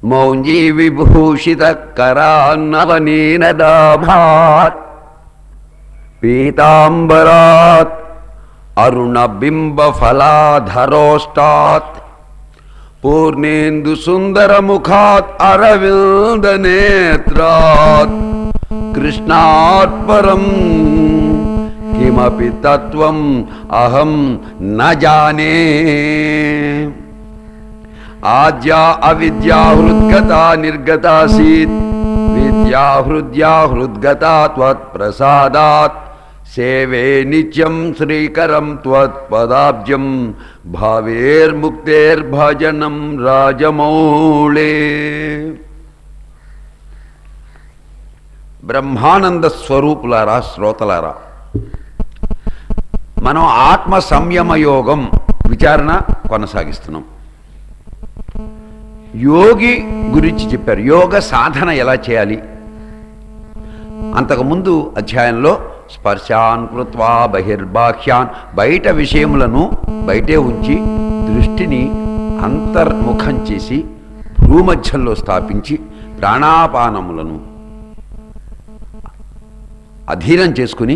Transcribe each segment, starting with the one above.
మౌంజీ విభూషిత కరాన్నవనీనదాభాత్ పీతాంబరాత్ అరుణబింబఫలాధరోష్టాత్ పూర్ణేందు సుందరముఖాత్ అరవిందనేత్రాత్ కృష్ణాత్ పరం కిమపి తత్వం అహం న జానే ఆద్యా అవిద్యా హృద్గతా నిర్గతాసీత్ విద్యా హృద్యా హృద్గతా త్వత్ప్రసాదాత్ సేవే నిత్యం శ్రీకరం త్వత్పదాబ్జం భావేర్ముక్తేర్భజనం రాజమౌళే బ్రహ్మానంద స్వరూపులారా శ్రోతలారా మనం ఆత్మ సంయమ యోగం విచారణ కొనసాగిస్తున్నాం యోగి గురించి చెప్పారు యోగ సాధన ఎలా చేయాలి అంతకుముందు అధ్యాయంలో స్పర్శాన్ కృత్వా బహిర్బాహ్యాన్ బయట విషయములను బయటే ఉంచి దృష్టిని అంతర్ముఖం చేసి భూమధ్యంలో స్థాపించి ప్రాణాపానములను అధీనం చేసుకుని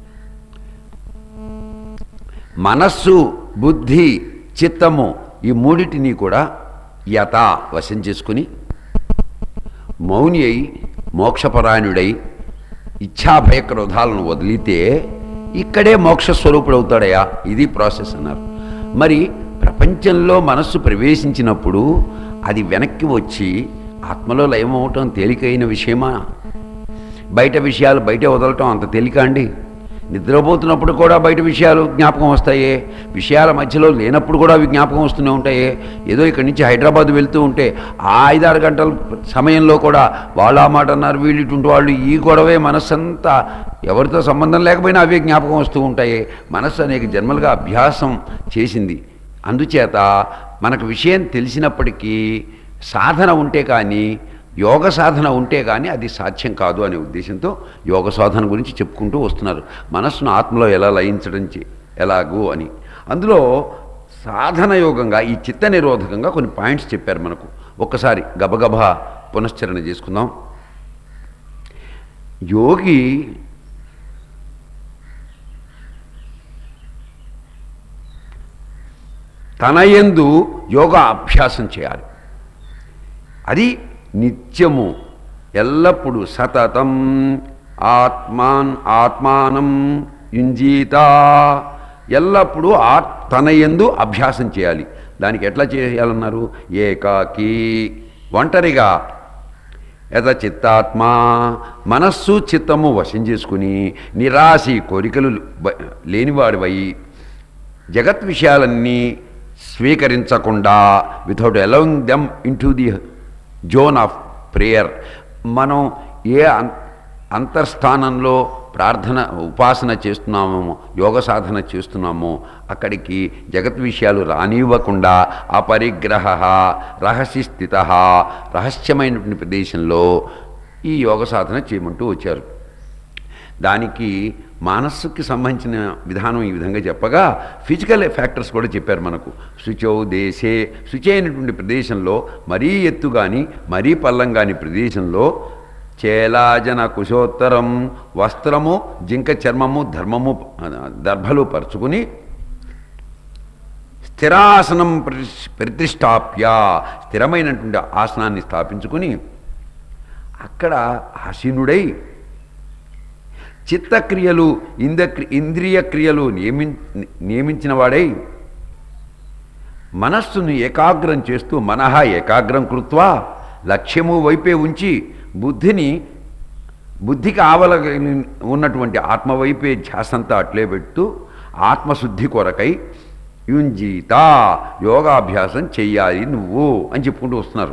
మనస్సు బుద్ధి చిత్తము ఈ మూడిటిని కూడా యథ వశం చేసుకుని మౌని అయి మోక్షపరాయణుడై ఇచ్ఛాభయక్రోధాలను వదిలితే ఇక్కడే మోక్ష స్వరూపుడు అవుతాడయా ఇది ప్రాసెస్ అన్నారు మరి ప్రపంచంలో మనస్సు ప్రవేశించినప్పుడు అది వెనక్కి వచ్చి ఆత్మలో లయమవటం తేలికైన విషయమా బయట విషయాలు బయట వదలటం అంత తేలిక అండి నిద్రపోతున్నప్పుడు కూడా బయట విషయాలు జ్ఞాపకం వస్తాయే విషయాల మధ్యలో లేనప్పుడు కూడా అవి జ్ఞాపకం వస్తూనే ఉంటాయే ఏదో ఇక్కడి నుంచి హైదరాబాద్ వెళ్తూ ఉంటే ఆ ఐదారు గంటల సమయంలో కూడా వాళ్ళు ఆ మాట అన్నారు వీళ్ళు ఇటువంటి వాళ్ళు ఈ గొడవే మనస్సంతా ఎవరితో సంబంధం లేకపోయినా అవే జ్ఞాపకం వస్తూ ఉంటాయి మనస్సు అనేక జన్మలుగా అభ్యాసం చేసింది అందుచేత మనకు విషయం తెలిసినప్పటికీ సాధన ఉంటే కానీ యోగ సాధన ఉంటే కానీ అది సాధ్యం కాదు అనే ఉద్దేశంతో యోగ సాధన గురించి చెప్పుకుంటూ వస్తున్నారు మనస్సును ఆత్మలో ఎలా లయించడం చే- ఎలాగూ అని అందులో సాధన యోగంగా ఈ చిత్త నిరోధకంగా కొన్ని పాయింట్స్ చెప్పారు మనకు ఒక్కసారి గబగబా పునశ్చరణ చేసుకుందాం యోగి తన యందు యోగా అభ్యాసం చేయాలి అది నిత్యము ఎల్లప్పుడూ సతతం ఆత్మాన్ ఆత్మానం యుంజీత ఎల్లప్పుడూ ఆ తన యందు అభ్యాసం చేయాలి దానికి ఎట్లా చేయాలన్నారు ఏకాకి ఒంటరిగా యథ చిత్తాత్మా మనస్సు చిత్తము వశం చేసుకుని నిరాశి కోరికలు బ- లేనివాడివై జగత్ విషయాలన్నీ స్వీకరించకుండా without allowing them into the zone of prayer మనం ఏ అం- అంతర్స్థానంలో ప్రార్థన ఉపాసన చేస్తున్నామో యోగ సాధన చేస్తున్నామో అక్కడికి జగత్ విషయాలు రానివ్వకుండా అపరిగ్రహ రహస్య స్థిత రహస్యమైనటువంటి ప్రదేశంలో ఈ యోగ సాధన చేయమంటూ వచ్చారు దానికి మనస్సుకి సంబంధించిన విధానం ఈ విధంగా చెప్పగా ఫిజికల్ ఫ్యాక్టర్స్ కూడా చెప్పారు మనకు శుచౌ దేశే శుచి అయినటువంటి ప్రదేశంలో మరీ ఎత్తు కానీ మరీ పల్లం కాని ప్రదేశంలో చేలాజన కుశోత్తరం వస్త్రము జింక చర్మము ధర్మము దర్భలు పరుచుకుని స్థిరాసనం ప్రతి- ప్రతిష్టాప్య స్థిరమైనటువంటి ఆసనాన్ని స్థాపించుకుని అక్కడ ఆసీనుడై చిత్తక్రియలు ఇంద ఇంద్రియ క్రియలు నియమి నియమించిన వాడై మనస్సును ఏకాగ్రం చేస్తూ మనహ ఏకాగ్రం కృత్వా లక్ష్యము వైపే ఉంచి బుద్ధిని బుద్ధికి ఆవల ఉన్నటువంటి ఆత్మ వైపే ధ్యాసంతా అట్లే పెడుతూ ఆత్మశుద్ధి కొరకై యుంజీత యోగాభ్యాసం చెయ్యాలి నువ్వు అని చెప్పుకుంటూ వస్తున్నారు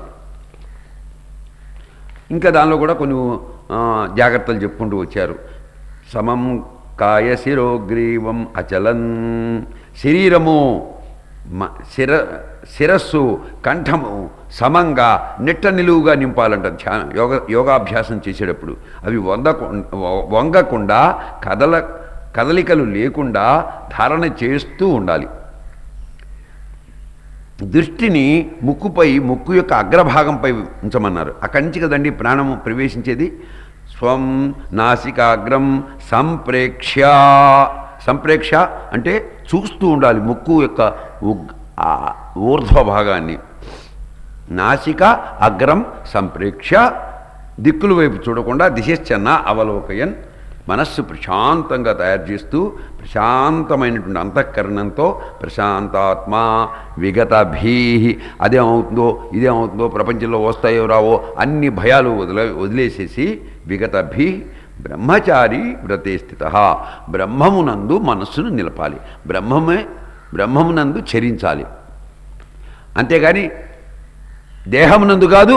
ఇంకా దానిలో కూడా కొన్ని ఆ, జాగ్రత్తలు చెప్పుకుంటూ వచ్చారు సమం కాయ శిరోగ్రీవం అచలన్ శరీరము మ- శిర శిరస్సు కంఠము సమంగా నిట్ట నిలువుగా నింపాలంట ధ్యాన యోగ యోగాభ్యాసం చేసేటప్పుడు అవి వందకు వంగకుండా కదల కదలికలు లేకుండా ధారణ చేస్తూ ఉండాలి దృష్టిని ముక్కుపై ముక్కు యొక్క అగ్రభాగంపై ఉంచమన్నారు అక్కడి నుంచి కదండి ప్రాణము ప్రవేశించేది స్వం నాసికాగ్రం సంప్రేక్ష సంప్రేక్ష అంటే చూస్తూ ఉండాలి ముక్కు యొక్క ఉగ్- ఆ ఊర్ధ్వ భాగాన్ని నాసిక అగ్రం సంప్రేక్ష దిక్కుల వైపు చూడకుండా దిశశ్చన్న అవలోకయన్ మనస్సు ప్రశాంతంగా తయారు చేస్తూ ప్రశాంతమైనటువంటి అంతఃకరణంతో ప్రశాంతాత్మ విగత భీ అదేమవుతుందో ఇదేమవుతుందో ప్రపంచంలో వస్తాయో రావో అన్ని భయాలు వదిలే వదిలేసేసి విగత భీ బ్రహ్మచారి వ్రతే స్థిత బ్రహ్మమునందు మనస్సును నిలపాలి బ్రహ్మమే బ్రహ్మమునందు చరించాలి అంతేగాని దేహమునందు కాదు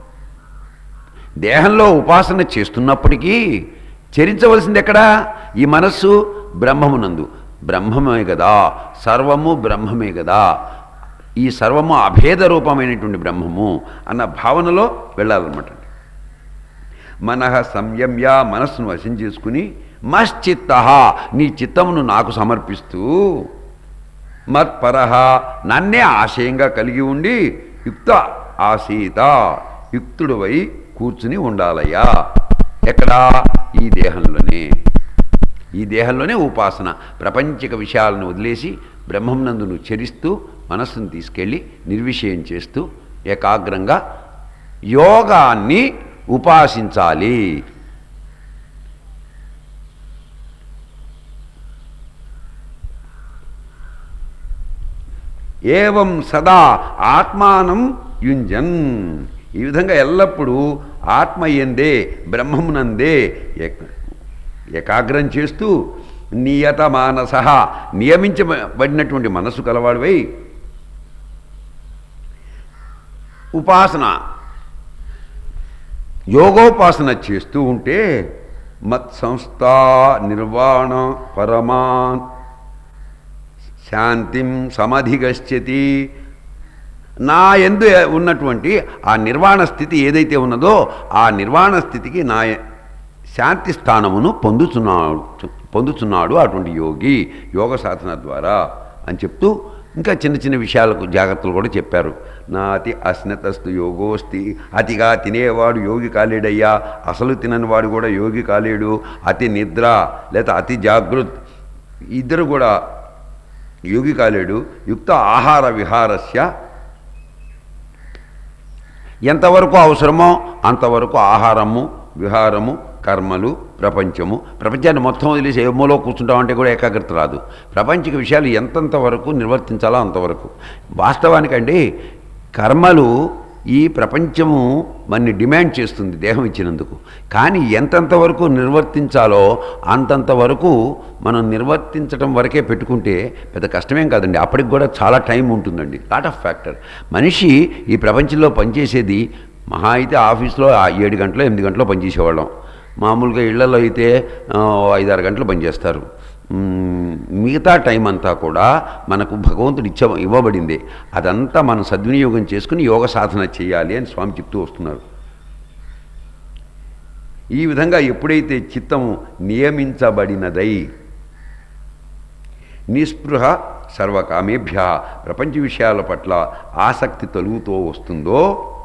దేహంలో ఉపాసన చేస్తున్నప్పటికీ చరించవలసింది ఎక్కడా ఈ మనస్సు బ్రహ్మమునందు బ్రహ్మమే కదా సర్వము బ్రహ్మమే కదా ఈ సర్వము అభేద రూపమైనటువంటి బ్రహ్మము అన్న భావనలో వెళ్ళాలన్నమాట మనః సంయమ్య మనస్సును వశం చేసుకుని మశ్చిత్త నీ చిత్తమును నాకు సమర్పిస్తూ మత్పరహ నన్నే ఆశయంగా కలిగి ఉండి యుక్త ఆసీత యుక్తుడువై కూర్చుని ఉండాలయ్యా ఎక్కడా ఈ దేహంలోనే ఈ దేహంలోనే ఉపాసన ప్రపంచిక విషయాలను వదిలేసి బ్రహ్మంనందు నువ్వు చరిస్తూ మనస్సును తీసుకెళ్ళి నిర్విషయం చేస్తూ ఏకాగ్రంగా యోగాన్ని ఉపాసించాలి ఏవం సదా ఆత్మానం యుంజన్ ఈ విధంగా ఎల్లప్పుడూ ఆత్మ ఎందే బ్రహ్మమునందే ఏక- ఏకాగ్రం చేస్తూ నియత మానస నియమించబడినటువంటి మనస్సు కలవాడివై ఉపాసన యోగోపాసన చేస్తూ ఉంటే మత్ సంస్థా నిర్వాణ పరమాన్ శాంతిం సమధిగచ్చతి నా ఎందు ఉన్నటువంటి ఆ నిర్వాణ స్థితి ఏదైతే ఉన్నదో ఆ నిర్వాణ స్థితికి నా శాంతి స్థానమును పొందుతున్నాడు పొందుతున్నాడు అటువంటి యోగి యోగ సాధన ద్వారా అని చెప్తూ ఇంకా చిన్న చిన్న విషయాలకు జాగ్రత్తలు కూడా చెప్పారు నా అతి అస్నతస్తు యోగోస్తి అతిగా తినేవాడు యోగి కాలేడయ్యా అసలు తినని వాడు కూడా యోగి కాలేడు అతి నిద్ర లేదా అతి జాగృత్ ఇద్దరు కూడా యోగి కాలేడు యుక్త ఆహార విహారస్య ఎంతవరకు అవసరమో అంతవరకు ఆహారము విహారము కర్మలు ప్రపంచము ప్రపంచాన్ని మొత్తం వదిలేసి ఏమోలో కూర్చుంటామంటే కూడా ఏకాగ్రత రాదు ప్రపంచిక విషయాలు ఎంతంత వరకు నిర్వర్తించాలో అంతవరకు వాస్తవానికండి కర్మలు ఈ ప్రపంచము మనని డిమాండ్ చేస్తుంది దేహం ఇచ్చినందుకు కానీ ఎంతంత వరకు నిర్వర్తించాలో అంతంత వరకు మనం నిర్వర్తించడం వరకే పెట్టుకుంటే పెద్ద కష్టమేం కాదండి అప్పటికి కూడా చాలా టైం ఉంటుందండి లాట్ ఆఫ్ ఫ్యాక్టర్ మనిషి ఈ ప్రపంచంలో పనిచేసేది మహా అయితే ఆఫీస్లో ఆ ఏడు గంటలు ఎనిమిది గంటలు పనిచేసేవాళ్ళం మామూలుగా ఇళ్లలో అయితే ఆ, ఐదారు గంటలు పనిచేస్తారు మ్మ్, మిగతా టైం అంతా కూడా మనకు భగవంతుడు ఇచ్చ ఇవ్వబడింది అదంతా మనం సద్వినియోగం చేసుకుని యోగ సాధన చేయాలి అని స్వామి చెప్తూ వస్తున్నారు ఈ విధంగా ఎప్పుడైతే చిత్తము నియమించబడినదై నిస్పృహ సర్వకామేభ్య ప్రపంచ విషయాల పట్ల ఆసక్తి తొలుగుతూ వస్తుందో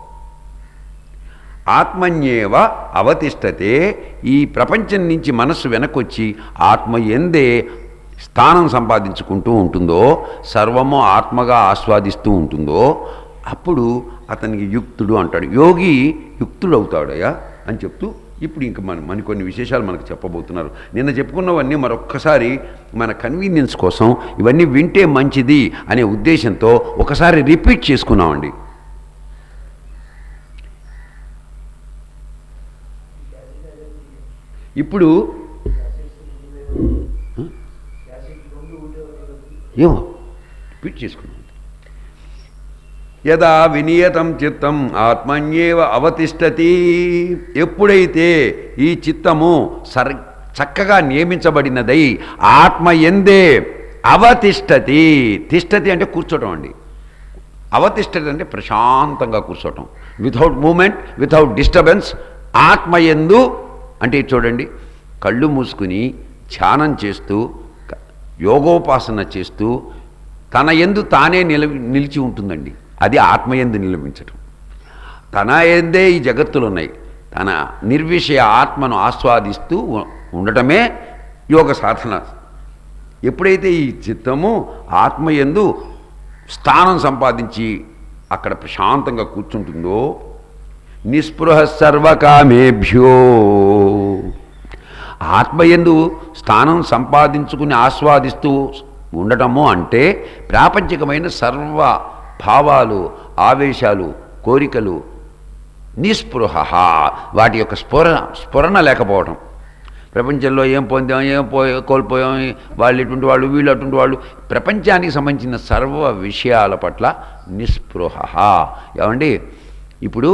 ఆత్మన్యేవ అవతిష్టతే ఈ ప్రపంచం నుంచి మనస్సు వెనకొచ్చి ఆత్మ ఎందే స్థానం సంపాదించుకుంటూ ఉంటుందో సర్వము ఆత్మగా ఆస్వాదిస్తూ ఉంటుందో అప్పుడు అతనికి యుక్తుడు అంటాడు యోగి యుక్తుడు అవుతాడయ్యా అని చెప్తూ ఇప్పుడు ఇంక మన మన కొన్ని విశేషాలు మనకు చెప్పబోతున్నారు నిన్న చెప్పుకున్నవన్నీ మరొక్కసారి మన కన్వీనియన్స్ కోసం ఇవన్నీ వింటే మంచిది అనే ఉద్దేశంతో ఒకసారి రిపీట్ చేసుకున్నామండి ఇప్పుడు ఏమో రిపీట్ చేసుకున్నాం యదా వినియతం చిత్తం ఆత్మన్యేవ అవతిష్టతి ఎప్పుడైతే ఈ చిత్తము సర్ చక్కగా నియమించబడినదై ఆత్మ ఎందే అవతిష్టతి తిష్టతి అంటే కూర్చోటం అండి అవతిష్టతి అంటే ప్రశాంతంగా కూర్చోవటం వితౌట్ మూమెంట్ వితౌట్ డిస్టర్బెన్స్ ఆత్మ ఎందు అంటే ఇది చూడండి కళ్ళు మూసుకుని ధ్యానం చేస్తూ క- యోగోపాసన చేస్తూ తన ఎందు తానే నిల నిలిచి ఉంటుందండి అది ఆత్మయందు నిలవించటం తన ఎందే ఈ జగత్తులు ఉన్నాయి తన నిర్విషయ ఆత్మను ఆస్వాదిస్తూ ఉ- ఉండటమే యోగ సాధన ఎప్పుడైతే ఈ చిత్తము ఆత్మయందు స్థానం సంపాదించి అక్కడ ప్రశాంతంగా కూర్చుంటుందో నిస్పృహ సర్వకామేభ్యో ఆత్మయందు స్థానం సంపాదించుకుని ఆస్వాదిస్తూ ఉండటము అంటే ప్రాపంచికమైన సర్వ భావాలు ఆవేశాలు కోరికలు నిస్పృహ వాటి యొక్క స్ఫురణ స్ఫురణ లేకపోవటం ప్రపంచంలో ఏం పొందాం ఏం పో కోల్పోయాం వాళ్ళు ఇటువంటి వాళ్ళు వీళ్ళు అటువంటి వాళ్ళు ప్రపంచానికి సంబంధించిన సర్వ విషయాల పట్ల నిస్పృహ ఏమండి ఇప్పుడు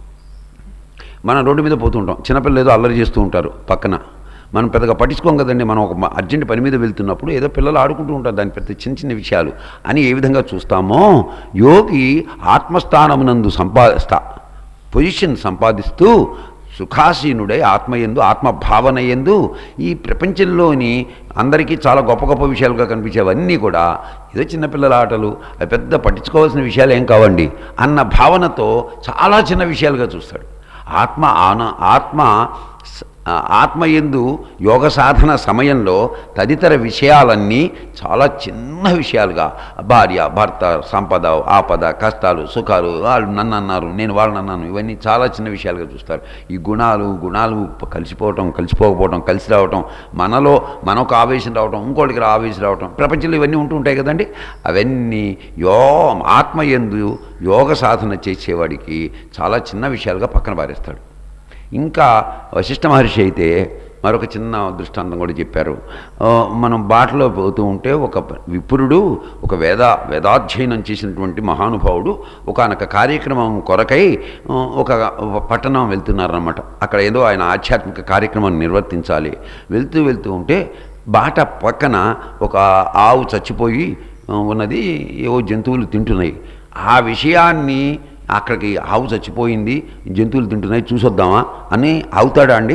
మనం రోడ్డు మీద పోతుంటాం చిన్నపిల్లలు ఏదో అల్లరి చేస్తూ ఉంటారు పక్కన మనం పెద్దగా పట్టించుకోం కదండి మనం ఒక మ- అర్జెంట్ పని మీద వెళ్తున్నప్పుడు ఏదో పిల్లలు ఆడుకుంటూ ఉంటారు దాని పెద్ద చిన్న చిన్న విషయాలు అని ఏ విధంగా చూస్తామో యోగి ఆత్మస్థానమునందు సంపా స్థా పొజిషన్ సంపాదిస్తూ సుఖాసీనుడై ఆత్మయందు ఆత్మభావన ఎందు ఈ ప్రపంచంలోని అందరికీ చాలా గొప్ప గొప్ప విషయాలుగా కనిపించేవన్నీ కూడా ఏదో చిన్నపిల్లల ఆటలు అవి పెద్ద పట్టించుకోవాల్సిన విషయాలు ఏం కావండి అన్న భావనతో చాలా చిన్న విషయాలుగా చూస్తాడు ఆత్మ ఆన ఆత్మ స- ఆ, ఆత్మయందు యోగ సాధన సమయంలో తదితర విషయాలన్నీ చాలా చిన్న విషయాలుగా భార్య భర్త సంపద ఆపద కష్టాలు సుఖాలు వాళ్ళు నన్ను అన్నారు నేను వాళ్ళని అన్నాను ఇవన్నీ చాలా చిన్న విషయాలుగా చూస్తారు ఈ గుణాలు గుణాలు ప- కలిసిపోవటం కలిసిపోకపోవటం కలిసి రావటం మనలో మనకు ఆవేశం రావటం ఇంకోటికి ఆవేశం రావటం ప్రపంచంలో ఇవన్నీ ఉంటూ ఉంటాయి కదండి అవన్నీ యో ఆత్మయందు యోగ సాధన చేసేవాడికి చాలా చిన్న విషయాలుగా పక్కన పారేస్తాడు ఇంకా వశిష్ఠ మహర్షి అయితే మరొక చిన్న దృష్టాంతం కూడా చెప్పారు ఆ, మనం బాటలో పోతూ ఉంటే ఒక విపురుడు ఒక వేద వేదాధ్యయనం చేసినటువంటి మహానుభావుడు ఒకనొక కార్యక్రమం కొరకై ఆ, ఒక పట్టణం వెళ్తున్నారన్నమాట అక్కడ ఏదో ఆయన ఆధ్యాత్మిక కార్యక్రమాన్ని నిర్వర్తించాలి వెళ్తూ వెళ్తూ ఉంటే బాట పక్కన ఒక ఆవు చచ్చిపోయి ఆ, ఉన్నది ఏవో జంతువులు తింటున్నాయి ఆ విషయాన్ని అక్కడికి ఆవు చచ్చిపోయింది జంతువులు తింటున్నాయి చూసొద్దామా అని అవుతాడా అండి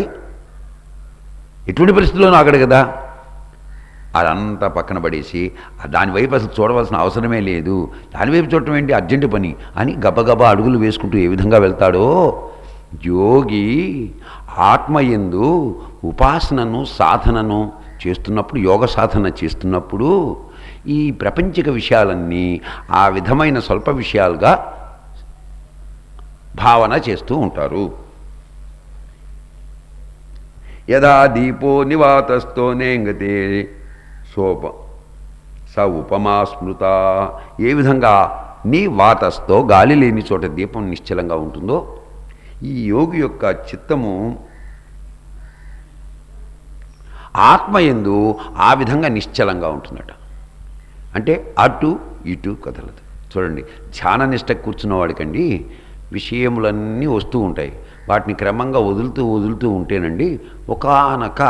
ఎటువంటి పరిస్థితుల్లోనూ ఆగడు కదా అదంతా పక్కన పడేసి ఆ దాని వైపు అసలు చూడవలసిన అవసరమే లేదు దాని వైపు చూడటం ఏంటి అర్జెంటు పని అని గబగబా అడుగులు వేసుకుంటూ ఏ విధంగా వెళ్తాడో యోగి ఆత్మయందు ఉపాసనను సాధనను చేస్తున్నప్పుడు యోగ సాధన చేస్తున్నప్పుడు ఈ ప్రపంచిక విషయాలన్నీ ఆ విధమైన స్వల్ప విషయాలుగా భావన చేస్తూ ఉంటారు యదా దీపో నివాతస్థో నేంగతే సోప స ఉపమా స్మృత ఏ విధంగా నీ వాతస్థో గాలి లేని చోట దీపం నిశ్చలంగా ఉంటుందో ఈ యోగి యొక్క చిత్తము ఆత్మయందు ఆ విధంగా నిశ్చలంగా ఉంటుందట అంటే అటు ఇటు కదలదు చూడండి ధ్యాన నిష్ట కూర్చున్న వాడికండి విషయములన్నీ వస్తూ ఉంటాయి వాటిని క్రమంగా వదులుతూ వదులుతూ ఉంటేనండి ఒకనొక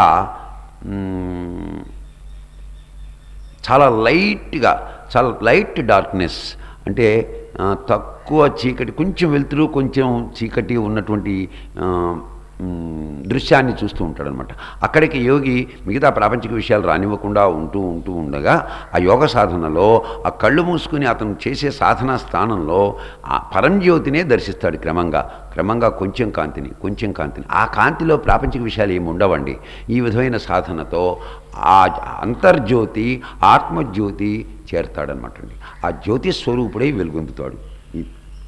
చాలా లైట్గా చాలా లైట్ డార్క్నెస్ అంటే ఆ, తక్కువ చీకటి కొంచెం వెలుతురు కొంచెం చీకటి ఉన్నటువంటి ఆ, మ్, దృశ్యాన్ని చూస్తూ ఉంటాడనమాట అక్కడికి యోగి మిగతా ప్రాపంచిక విషయాలు రానివ్వకుండా ఉంటూ ఉంటూ ఉండగా ఆ యోగ సాధనలో ఆ కళ్ళు మూసుకుని అతను చేసే సాధనా స్థానంలో ఆ పరంజ్యోతినే దర్శిస్తాడు క్రమంగా క్రమంగా కొంచెం కాంతిని కొంచెం కాంతిని ఆ కాంతిలో ప్రాపంచిక విషయాలు ఏమి ఉండవండి ఈ విధమైన సాధనతో ఆ అంతర్జ్యోతి ఆత్మజ్యోతి చేరతాడనమాట అండి ఆ జ్యోతి స్వరూపుడై వెలుగొందుతాడు ఈ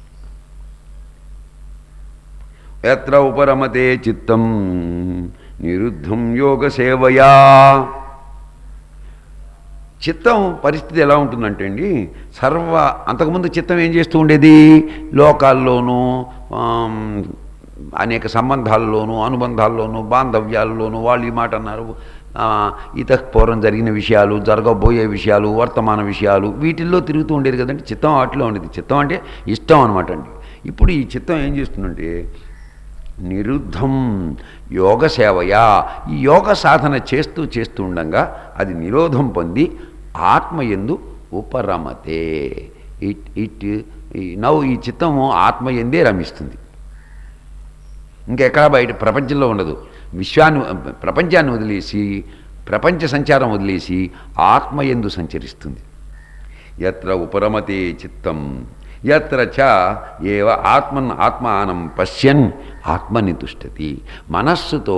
ఎత్ర ఉపరమతే చిత్తం నిరుద్ధం యోగ సేవయా చిత్తం పరిస్థితి ఎలా ఉంటుందంటే అండి సర్వ అంతకుముందు చిత్తం ఏం చేస్తూ ఉండేది లోకాల్లోనూ ఆమ్, అనేక సంబంధాల్లోనూ అనుబంధాల్లోనూ బాంధవ్యాల్లోనూ వాళ్ళు ఈ మాట అన్నారు ఆ, ఇత పూర్వం జరిగిన విషయాలు జరగబోయే విషయాలు వర్తమాన విషయాలు వీటిల్లో తిరుగుతూ ఉండేది కదండి చిత్తం వాటిలో ఉండేది చిత్తం అంటే ఇష్టం అనమాట అండి ఇప్పుడు ఈ చిత్తం ఏం చేస్తుందంటే నిరుద్ధం యోగ సేవయా ఈ యోగ సాధన చేస్తూ చేస్తూ ఉండగా అది నిరోధం పొంది ఆత్మయందు ఉపరమతే ఇట్ ఇట్ నవ్వు ఈ చిత్తము ఆత్మయందే రమిస్తుంది ఇంకెక్కడా బయట ప్రపంచంలో ఉండదు విశ్వాన్ని ప్రపంచాన్ని వదిలేసి ప్రపంచ సంచారం వదిలేసి ఆత్మయందు సంచరిస్తుంది ఎత్ర ఉపరమతే చిత్తం ఎత్ర చ ఏవ ఆత్మన్ ఆత్మానం పశ్యన్ ఆత్మని తుష్టతి మనస్సుతో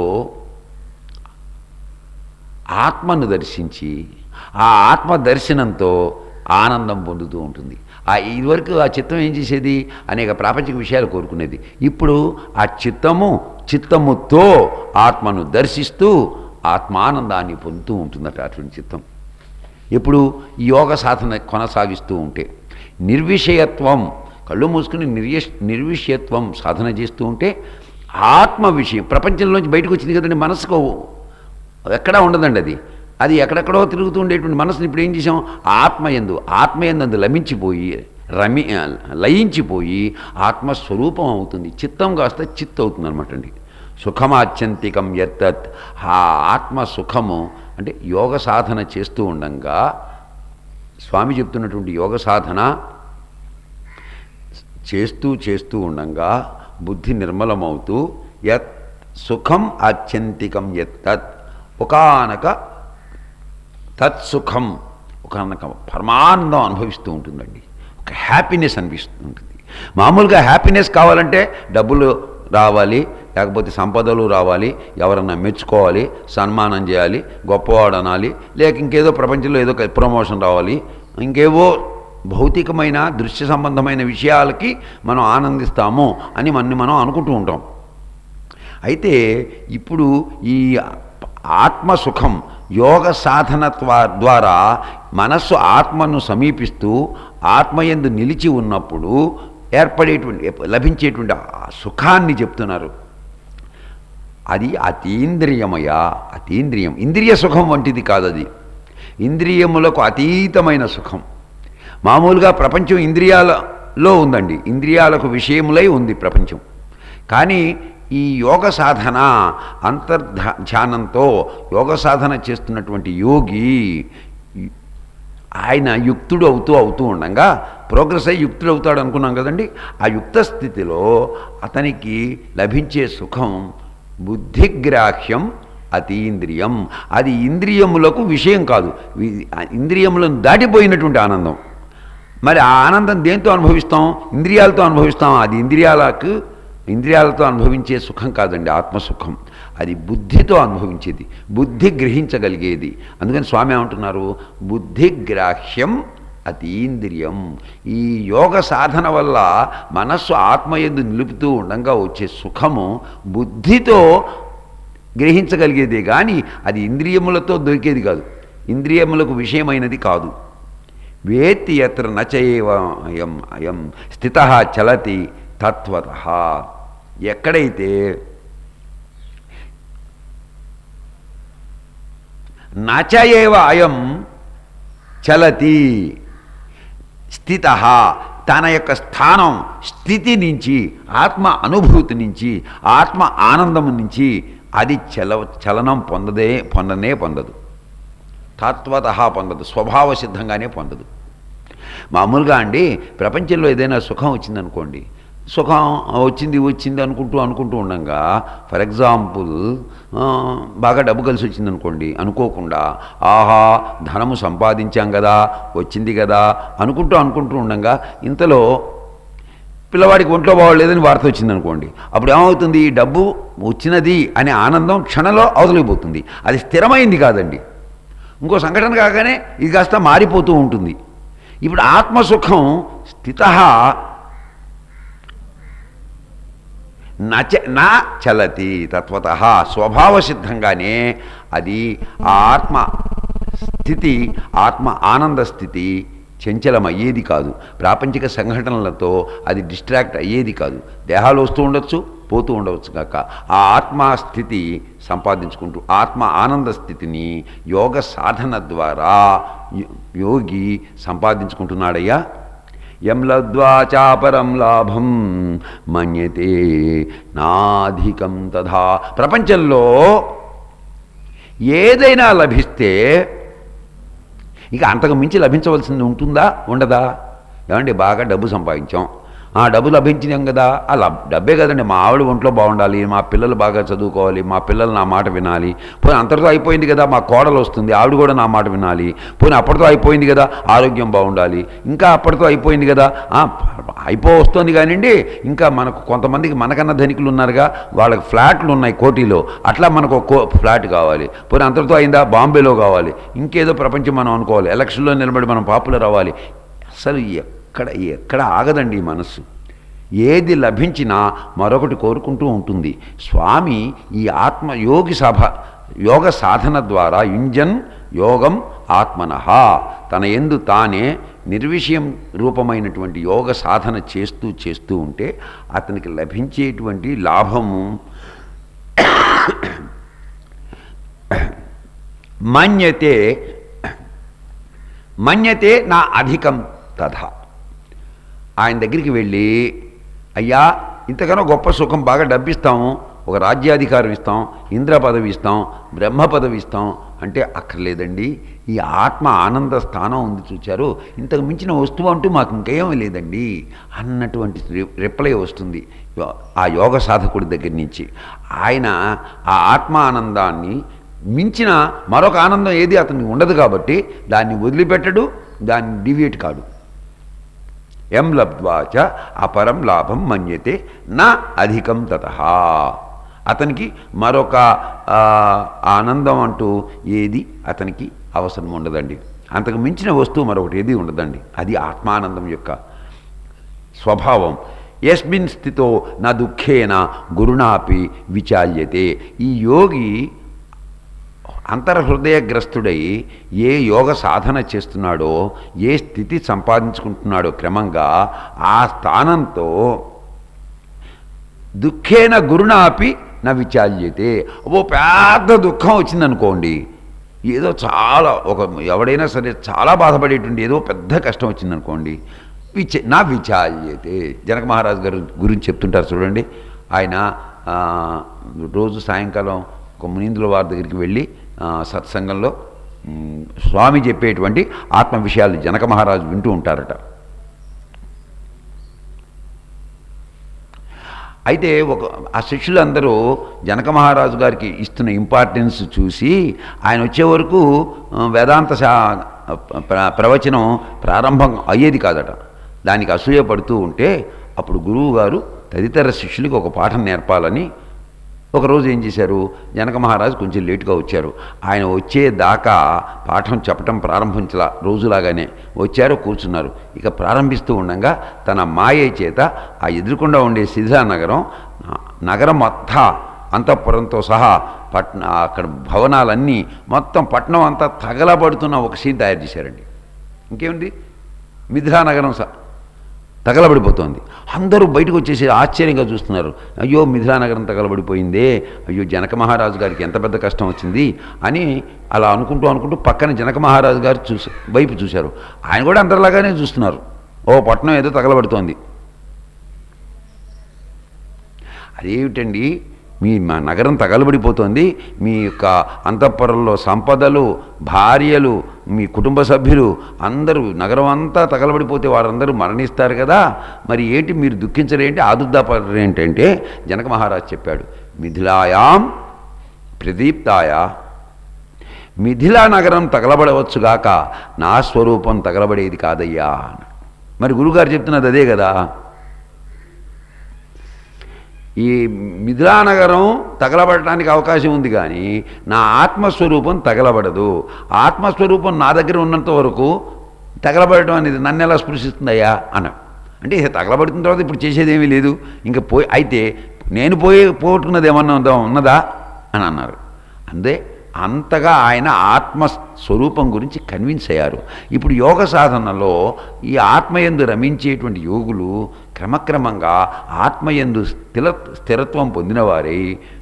ఆత్మను దర్శించి ఆ ఆత్మ దర్శనంతో ఆనందం పొందుతూ ఉంటుంది ఆ ఇదివరకు ఆ చిత్తం ఏం చేసేది అనేక ప్రాపంచిక విషయాలు కోరుకునేది ఇప్పుడు ఆ చిత్తము చిత్తముతో ఆత్మను దర్శిస్తూ ఆత్మానందాన్ని పొందుతూ ఉంటుందట అటువంటి చిత్తం ఎప్పుడు ఈ యోగ సాధన కొనసాగిస్తూ ఉంటే నిర్విషయత్వం కళ్ళు మూసుకుని నిర్య నిర్విషయత్వం సాధన చేస్తూ ఉంటే ఆత్మ విషయం ప్రపంచంలోంచి బయటకు వచ్చింది కదండి మనసుకు ఎక్కడా ఉండదండి అది అది ఎక్కడెక్కడో తిరుగుతూ ఉండేటువంటి మనసుని ఇప్పుడు ఏం చేసాం ఆత్మయందు ఆత్మయందు లమించిపోయి రమి లయించిపోయి ఆత్మస్వరూపం అవుతుంది చిత్తం కాస్త చిత్ అవుతుంది అనమాట అండి సుఖమాత్యంతికం ఎత్తత్ ఆ ఆత్మ సుఖము అంటే యోగ సాధన చేస్తూ ఉండంగా స్వామి చెప్తున్నటువంటి యోగ సాధన చేస్తూ చేస్తూ ఉండంగా బుద్ధి నిర్మలమవుతూ యత్ సుఖం ఆత్యంతికం ఎత్తత్ ఒకనక తత్సుఖం ఒకనక పరమానందం అనుభవిస్తూ ఉంటుందండి ఒక హ్యాపీనెస్ అనిపిస్తూ ఉంటుంది మామూలుగా హ్యాపీనెస్ కావాలంటే డబ్బులు రావాలి లేకపోతే సంపదలు రావాలి ఎవరన్నా మెచ్చుకోవాలి సన్మానం చేయాలి గొప్పవాడు అనాలి లేక ఇంకేదో ప్రపంచంలో ఏదో ఒక ప్రమోషన్ రావాలి ఇంకేవో భౌతికమైన దృశ్య సంబంధమైన విషయాలకి మనం ఆనందిస్తాము అని మన మనం అనుకుంటూ ఉంటాం అయితే ఇప్పుడు ఈ ఆత్మసుఖం యోగ సాధన ద్వా- ద్వారా మనస్సు ఆత్మను సమీపిస్తూ ఆత్మయందు నిలిచి ఉన్నప్పుడు ఏర్పడేటువంటి లభించేటువంటి ఆ సుఖాన్ని చెప్తున్నారు అది అతీంద్రియమయ అతీంద్రియం ఇంద్రియ సుఖం వంటిది కాదు అది ఇంద్రియములకు అతీతమైన సుఖం మామూలుగా ప్రపంచం ఇంద్రియాలలో ఉందండి ఇంద్రియాలకు విషయములై ఉంది ప్రపంచం కానీ ఈ యోగ సాధన అంతర్ధ ధ్యానంతో యోగ సాధన చేస్తున్నటువంటి యోగి ఆయన యుక్తుడు అవుతూ అవుతూ ఉండగా ప్రోగ్రెస్ అయ్యి యుక్తుడు అవుతాడు అనుకున్నాం కదండి ఆ యుక్త స్థితిలో అతనికి లభించే సుఖం బుద్ధిగ్రాహ్యం అతీంద్రియం అది ఇంద్రియములకు విషయం కాదు వి- ఆ ఇంద్రియములను దాటిపోయినటువంటి ఆనందం మరి ఆ ఆనందం దేంతో అనుభవిస్తాం ఇంద్రియాలతో అనుభవిస్తాం అది ఇంద్రియాలకు ఇంద్రియాలతో అనుభవించే సుఖం కాదండి ఆత్మసుఖం అది బుద్ధితో అనుభవించేది బుద్ధి గ్రహించగలిగేది అందుకని స్వామి ఏమంటున్నారు బుద్ధిగ్రాహ్యం అతీంద్రియం ఈ యోగ సాధన వల్ల మనస్సు ఆత్మయందు నిలుపుతూ ఉండగా వచ్చే సుఖము బుద్ధితో గ్రహించగలిగేదే కానీ అది ఇంద్రియములతో దొరికేది కాదు ఇంద్రియములకు విషయమైనది కాదు వేత్తి ఎత్ర నచయేవ అయం అయం స్థిత చలతి తత్వత ఎక్కడైతే నచయేవ అయం చలతి స్థిత తన యొక్క స్థానం స్థితి నుంచి ఆత్మ అనుభూతి నుంచి ఆత్మ ఆనందం నుంచి అది చల చలనం పొందదే పొందనే పొందదు తత్వత పొందదు స్వభావ సిద్ధంగానే పొందదు మామూలుగా అండి ప్రపంచంలో ఏదైనా సుఖం వచ్చిందనుకోండి సుఖం వచ్చింది వచ్చింది అనుకుంటూ అనుకుంటూ ఉండగా ఫర్ ఎగ్జాంపుల్ ఆ, బాగా డబ్బు కలిసి వచ్చిందనుకోండి అనుకోకుండా ఆహా ధనము సంపాదించాం కదా వచ్చింది కదా అనుకుంటూ అనుకుంటూ ఉండగా ఇంతలో పిల్లవాడికి ఒంట్లో బాగోలేదని వార్త వచ్చిందనుకోండి అప్పుడు ఏమవుతుంది ఈ డబ్బు వచ్చినది అనే ఆనందం క్షణంలో అవతలిపోతుంది అది స్థిరమైంది కాదండి ఇంకో సంఘటన కాగానే ఇది కాస్త మారిపోతూ ఉంటుంది ఇప్పుడు ఆత్మసుఖం స్థిత నచ నా చలతి తత్వత స్వభావ సిద్ధంగానే అది ఆ ఆత్మ స్థితి ఆత్మ ఆనంద స్థితి చంచలం అయ్యేది కాదు ప్రాపంచిక సంఘటనలతో అది డిస్ట్రాక్ట్ అయ్యేది కాదు దేహాలు వస్తూ ఉండొచ్చు పోతూ ఉండవచ్చు కాక ఆ ఆత్మ స్థితి సంపాదించుకుంటూ ఆత్మ ఆనంద స్థితిని యోగ సాధన ద్వారా యో- యోగి సంపాదించుకుంటున్నాడయ్యా యం లబ్ధ్వా చాపరం లాభం మన్యతే నాధికం తథా ప్రపంచంలో ఏదైనా లభిస్తే ఇక అంతకు మించి లభించవలసింది ఉంటుందా ఉండదా ఏమండి బాగా డబ్బు సంపాదించాం ఆ డబ్బు లభించినాం కదా ఆ లబ్ డబ్బే కదండి మా ఆవిడ ఒంట్లో బాగుండాలి మా పిల్లలు బాగా చదువుకోవాలి మా పిల్లలు నా మాట వినాలి పోనీ అంతటితో అయిపోయింది కదా మా కోడలు వస్తుంది ఆవిడ కూడా నా మాట వినాలి పోనీ అప్పటితో అయిపోయింది కదా ఆరోగ్యం బాగుండాలి ఇంకా అప్పటితో అయిపోయింది కదా ఆ, అయిపో వస్తుంది కానివ్వండి ఇంకా మనకు కొంతమందికి మనకన్నా ధనికులు ఉన్నారుగా వాళ్ళకి ఫ్లాట్లు ఉన్నాయి కోటిలో అట్లా మనకు ఒక కో ఫ్లాట్ కావాలి పోనీ అంతటితో అయిందా బాంబేలో కావాలి ఇంకేదో ప్రపంచం మనం అనుకోవాలి ఎలక్షన్లో నిలబడి మనం పాపులర్ అవ్వాలి అసలు ఎక్కడ ఎక్కడ ఆగదండి ఈ మనస్సు ఏది లభించినా మరొకటి కోరుకుంటూ ఉంటుంది స్వామి ఈ ఆత్మ యోగి సభ యోగ సాధన ద్వారా యుంజన్ యోగం ఆత్మనః తన ఎందు తానే నిర్విషయం రూపమైనటువంటి యోగ సాధన చేస్తూ చేస్తూ ఉంటే అతనికి లభించేటువంటి లాభము మన్యతే మన్యతే నా అధికం తథా ఆయన దగ్గరికి వెళ్ళి అయ్యా ఇంతకన్నా గొప్ప సుఖం బాగా డబ్బిస్తాము ఒక రాజ్యాధికారం ఇస్తాం ఇంద్ర పదవి ఇస్తాం బ్రహ్మ పదవి ఇస్తాం అంటే అక్కర్లేదండి ఈ ఆత్మ ఆనంద స్థానం ఉంది చూచారు ఇంతకు మించిన వస్తువు అంటూ మాకు ఇంకేం లేదండి అన్నటువంటి రి- రిప్లై వస్తుంది యో- ఆ యోగ సాధకుడి దగ్గర నుంచి ఆయన ఆ ఆత్మ ఆనందాన్ని మించిన మరొక ఆనందం ఏది అతనికి ఉండదు కాబట్టి దాన్ని వదిలిపెట్టడు దాన్ని డివియేట్ కాడు ఎం లబ్ధ్వాచ అపరం లాభం మన్యతే నా అధికం తత అతనికి మరొక ఆ, ఆనందం అంటూ ఏది అతనికి అవసరం ఉండదండి అంతకు మించిన వస్తువు మరొకటి ఏది ఉండదండి అది ఆత్మానందం యొక్క స్వభావం ఎస్మిన్ స్థితో నా దుఃఖేన గురుణాపి విచాల్యతే ఈ యోగి అంతర్హృదయగ్రస్తుడై ఏ యోగ సాధన చేస్తున్నాడో ఏ స్థితి సంపాదించుకుంటున్నాడో క్రమంగా ఆ స్థానంతో దుఃఖేన గురుణాపి నా విచాల్యతే ఓ పెద్ద దుఃఖం వచ్చిందనుకోండి ఏదో చాలా ఒక ఎవడైనా సరే చాలా బాధపడేటువంటి ఏదో పెద్ద కష్టం వచ్చిందనుకోండి విచ నా విచాల్యతే జనక మహారాజు గారు గురించి చెప్తుంటారు చూడండి ఆయన ఆ, రోజు సాయంకాలం ఒక మునీంద్రుల వారి దగ్గరికి వెళ్ళి ఆ, సత్సంగంలో ఉమ్, స్వామి చెప్పేటువంటి ఆత్మ విషయాలు జనక మహారాజు వింటూ ఉంటారట అయితే ఒక ఆ శిష్యులందరూ జనక మహారాజు గారికి ఇస్తున్న ఇంపార్టెన్స్ చూసి ఆయన వచ్చే వరకు ఆ, వేదాంత శా ప్ర- ప్రవచనం ప్రారంభం అయ్యేది కాదట దానికి అసూయ పడుతూ ఉంటే అప్పుడు గురువు గారు తదితర శిష్యులకు ఒక పాఠం నేర్పాలని ఒకరోజు ఏం చేశారు జనక మహారాజు కొంచెం లేటుగా వచ్చారు ఆయన వచ్చేదాకా పాఠం చెప్పటం ప్రారంభించలా రోజులాగానే వచ్చారు కూర్చున్నారు ఇక ప్రారంభిస్తూ ఉండగా తన మాయ చేత ఆ ఎదురుకుండా ఉండే శిథిలా నగరం ఆ, నగరం మొత్తం అంతఃపురంతో సహా పట్న అక్కడ భవనాలన్నీ మొత్తం పట్నం అంతా తగలబడుతున్న ఒక సీన్ తయారు చేశారండి ఇంకేముంది మిథిలా నగరం స తగలబడిపోతోంది అందరూ బయటకు వచ్చేసి ఆశ్చర్యంగా చూస్తున్నారు అయ్యో మిథిలా నగరం తగలబడిపోయిందే అయ్యో జనక మహారాజు గారికి ఎంత పెద్ద కష్టం వచ్చింది అని అలా అనుకుంటూ అనుకుంటూ పక్కన జనక మహారాజు గారు చూసి వైపు చూశారు ఆయన కూడా అందరిలాగానే చూస్తున్నారు ఓ పట్టణం ఏదో తగలబడుతోంది అదేమిటండి మీ మా నగరం తగలబడిపోతుంది మీ యొక్క అంతఃపురంలో సంపదలు భార్యలు మీ కుటుంబ సభ్యులు అందరూ నగరం అంతా తగలబడిపోతే వారందరూ మరణిస్తారు కదా మరి ఏంటి మీరు దుఃఖించరేంటి ఆదుర్దాపడరు ఏంటంటే జనక మహారాజ్ చెప్పాడు మిథిలాయాం ప్రదీప్తాయ మిథిలా నగరం తగలబడవచ్చుగాక నా స్వరూపం తగలబడేది కాదయ్యా అన్నాడు. మరి గురుగారు చెప్తున్నది అదే కదా ఈ మిథిలా నగరం తగలబడటానికి అవకాశం ఉంది కానీ నా ఆత్మస్వరూపం తగలబడదు ఆత్మస్వరూపం నా దగ్గర ఉన్నంత వరకు తగలబడటం అనేది నన్ను ఎలా స్పృశిస్తుందయ్యా అన్న అంటే ఇక తగలబడుతున్న తర్వాత ఇప్పుడు చేసేదేమీ లేదు ఇంకా పోయి అయితే నేను పోయి పోగొట్టుకున్నది ఏమన్నా ఉందా ఉన్నదా అని అన్నారు అందే అంతగా ఆయన ఆత్మ స్వరూపం గురించి కన్విన్స్ అయ్యారు ఇప్పుడు యోగ సాధనలో ఈ ఆత్మయందు రమించేటువంటి యోగులు క్రమక్రమంగా ఆత్మయందు స్థిర స్థిరత్వం పొందినవారై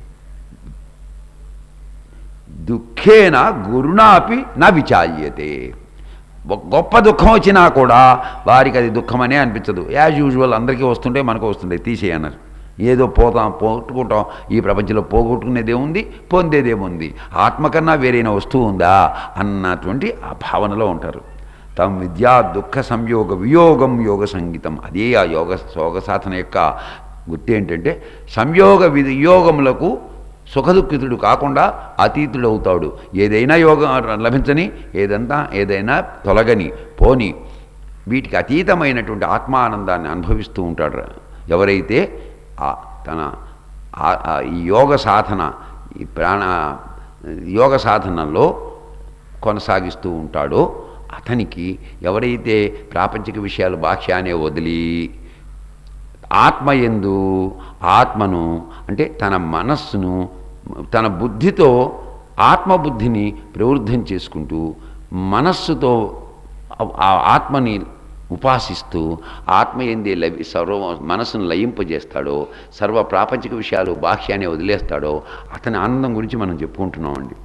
దుఃఖేన గురుణాపి నా విచాల్యతే ఒక గొప్ప దుఃఖం వచ్చినా కూడా వారికి అది దుఃఖమనే అనిపించదు యాజ్ యూజువల్ అందరికీ వస్తుంటే మనకు వస్తుండే తీసేయన్నారు ఏదో పోతాం పోగొట్టుకుంటాం ఈ ప్రపంచంలో పోగొట్టుకునేదేముంది పొందేదేముంది ఆత్మ కన్నా వేరైన వస్తువు ఉందా అన్నటువంటి ఆ భావనలో ఉంటారు తం విద్యా దుఃఖ సంయోగ వియోగం యోగ సంగీతం అదే ఆ యోగ యోగ సాధన యొక్క గుర్తు ఏంటంటే సంయోగ వియోగములకు సుఖదుఖితుడు కాకుండా అతీతుడు అవుతాడు ఏదైనా యోగం లభించని ఏదంతా ఏదైనా తొలగని పోని వీటికి అతీతమైనటువంటి ఆత్మానందాన్ని అనుభవిస్తూ ఉంటాడు ఎవరైతే ఆ తన ఆ- ఆ ఈ యోగ సాధన ఈ ప్రాణ యోగ సాధనలో కొనసాగిస్తూ ఉంటాడో అతనికి ఎవరైతే ప్రాపంచిక విషయాలు బాహ్యానే వదిలి ఆత్మయందు ఆత్మను అంటే తన మనస్సును తన బుద్ధితో ఆత్మబుద్ధిని ప్రవృద్ధం చేసుకుంటూ మనస్సుతో ఆ- ఆ ఆత్మని ఉపాసిస్తూ ఆత్మ ఎందే లవి సర్వ మనసును లయింపజేస్తాడో సర్వ ప్రాపంచిక విషయాలు బాహ్యాన్ని వదిలేస్తాడో అతని ఆనందం గురించి మనం చెప్పుకుంటున్నామండి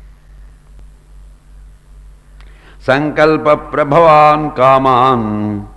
సంకల్ప ప్రభవాన్ కామాన్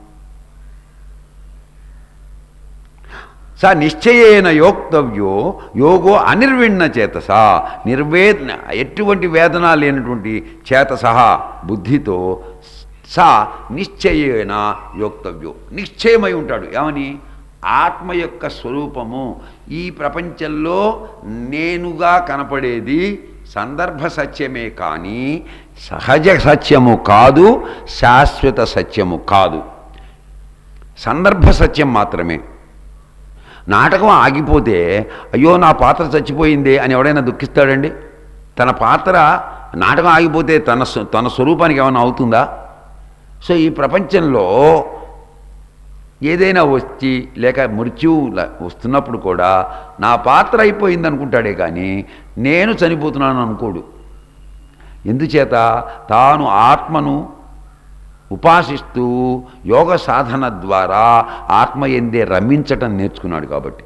స నిశ్చయేన యోక్తవ్యో యోగో అనిర్విణ్ణ చేతస నిర్వేదన ఎటువంటి వేదన లేనటువంటి చేతస బుద్ధితో స నిశ్చయేన యోక్తవ్యో నిశ్చయమై ఉంటాడు ఏమని ఆత్మ యొక్క స్వరూపము ఈ ప్రపంచంలో నేనుగా కనపడేది సందర్భ సత్యమే కానీ సహజ సత్యము కాదు శాశ్వత సత్యము కాదు సందర్భ సత్యం మాత్రమే నాటకం ఆగిపోతే అయ్యో నా పాత్ర చచ్చిపోయిందే అని ఎవడైనా దుఃఖిస్తాడండి తన పాత్ర నాటకం ఆగిపోతే తన స్వ- తన స్వరూపానికి ఏమైనా అవుతుందా సో ఈ ప్రపంచంలో ఏదైనా వచ్చి లేక మృత్యువు ల- వస్తున్నప్పుడు కూడా నా పాత్ర అయిపోయింది అనుకుంటాడే కానీ నేను చనిపోతున్నాను అనుకోడు ఎందుచేత తాను ఆత్మను ఉపాసిస్తూ యోగ సాధన ద్వారా ఆత్మ ఎందే రమించటం నేర్చుకున్నాడు కాబట్టి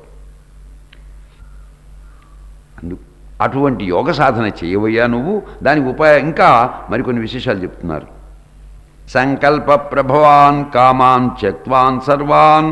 అందు అటువంటి యోగ సాధన చేయవయ్యా నువ్వు దానికి ఉపాయ ఇంకా మరికొన్ని విశేషాలు చెప్తున్నారు సంకల్ప ప్రభవాన్ కామాన్ త్యక్వాన్ సర్వాన్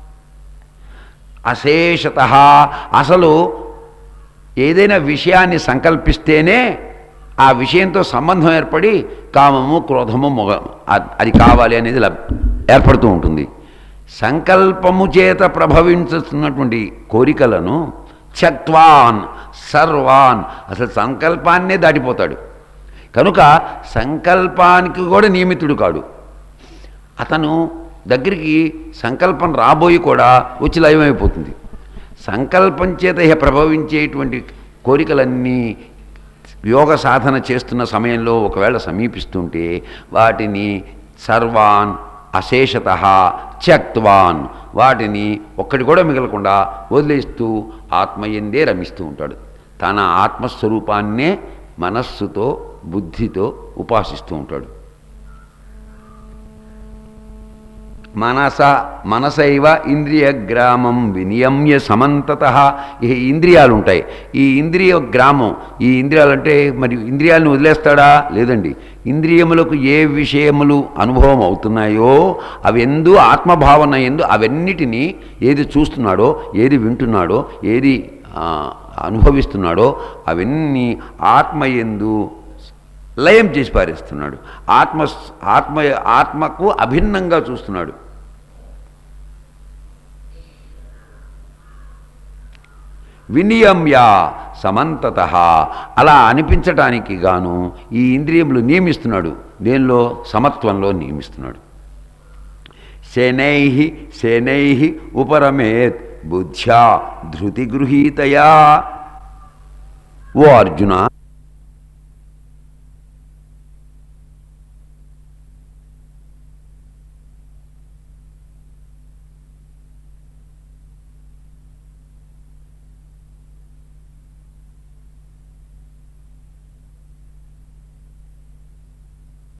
అశేషత అసలు ఏదైనా విషయాన్ని సంకల్పిస్తేనే ఆ విషయంతో సంబంధం ఏర్పడి కామము క్రోధము మొగ అ- అది కావాలి అనేది లబ్ ఏర్పడుతూ ఉంటుంది సంకల్పము చేత ప్రభవించుతున్నటువంటి కోరికలను చత్వాన్ సర్వాన్ అసలు సంకల్పాన్నే దాటిపోతాడు కనుక సంకల్పానికి కూడా నియమితుడు కాడు అతను దగ్గరికి సంకల్పం రాబోయి కూడా వచ్చి లయమైపోతుంది సంకల్పం చేత ఇహ ప్రభవించేటువంటి కోరికలన్నీ యోగ సాధన చేస్తున్న సమయంలో ఒకవేళ సమీపిస్తుంటే వాటిని సర్వాన్ అశేషత త్యక్వాన్ వాటిని ఒక్కటి కూడా మిగలకుండా వదిలేస్తూ ఆత్మయందే రమిస్తూ ఉంటాడు తన ఆత్మస్వరూపాన్నే మనస్సుతో బుద్ధితో ఉపాసిస్తూ ఉంటాడు మనస మనసైవ ఇంద్రియ గ్రామం వినియమ్య సమంతత ఈ ఇంద్రియాలు ఉంటాయి ఈ ఇంద్రియ గ్రామం ఈ ఇంద్రియాలు అంటే మరి ఇంద్రియాలను వదిలేస్తాడా లేదండి ఇంద్రియములకు ఏ విషయములు అనుభవం అవుతున్నాయో అవి ఎందు ఆత్మభావన ఎందు అవన్నిటినీ ఏది చూస్తున్నాడో ఏది వింటున్నాడో ఏది ఆ, అనుభవిస్తున్నాడో అవన్నీ ఆత్మ ఎందు లయం చేసి పారేస్తున్నాడు ఆత్మ ఆత్మ ఆత్మకు అభిన్నంగా చూస్తున్నాడు వినియమ్య సమంతత అలా అనిపించటానికి గాను ఈ ఇంద్రియములు నియమిస్తున్నాడు దేనిలో సమత్వంలో నియమిస్తున్నాడు శనై శనై ఉపరమేత్ బుద్ధ్యా ధృతి గృహీతయా ఓ అర్జున